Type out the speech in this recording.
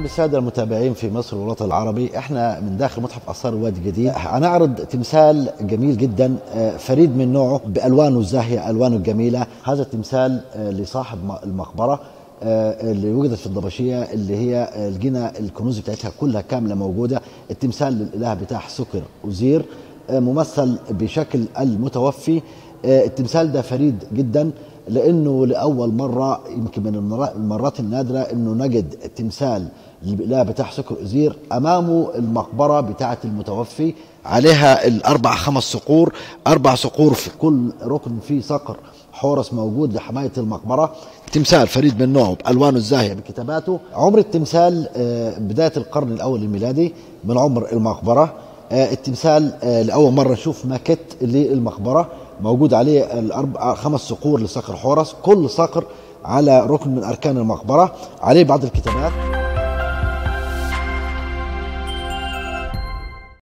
بالساده المتابعين في مصر والوطن العربي احنا من داخل متحف اثار الوادي الجديد هنعرض تمثال جميل جدا آه، فريد من نوعه بالوانه الزاهيه الوانه الجميله هذا التمثال آه، لصاحب م- المقبره آه، اللي وجدت في الضبشيه اللي هي آه، لقينا الكنوز بتاعتها كلها كامله موجوده التمثال للاله بتاع سكر وزير آه، ممثل بشكل المتوفي آه، التمثال ده فريد جدا لانه لاول مره يمكن من المرا- المرات النادره انه نجد تمثال للاله بتاع سكر ازير امامه المقبره بتاعه المتوفي عليها الاربع خمس صقور اربع صقور في كل ركن فيه صقر حورس موجود لحمايه المقبره تمثال فريد من نوعه بالوانه الزاهيه بكتاباته عمر التمثال آه، بدايه القرن الاول الميلادي من عمر المقبره آه، التمثال آه، لاول مره نشوف ماكيت للمقبره موجود عليه الاربع خمس صقور لصقر حورس كل صقر على ركن من اركان المقبره عليه بعض الكتابات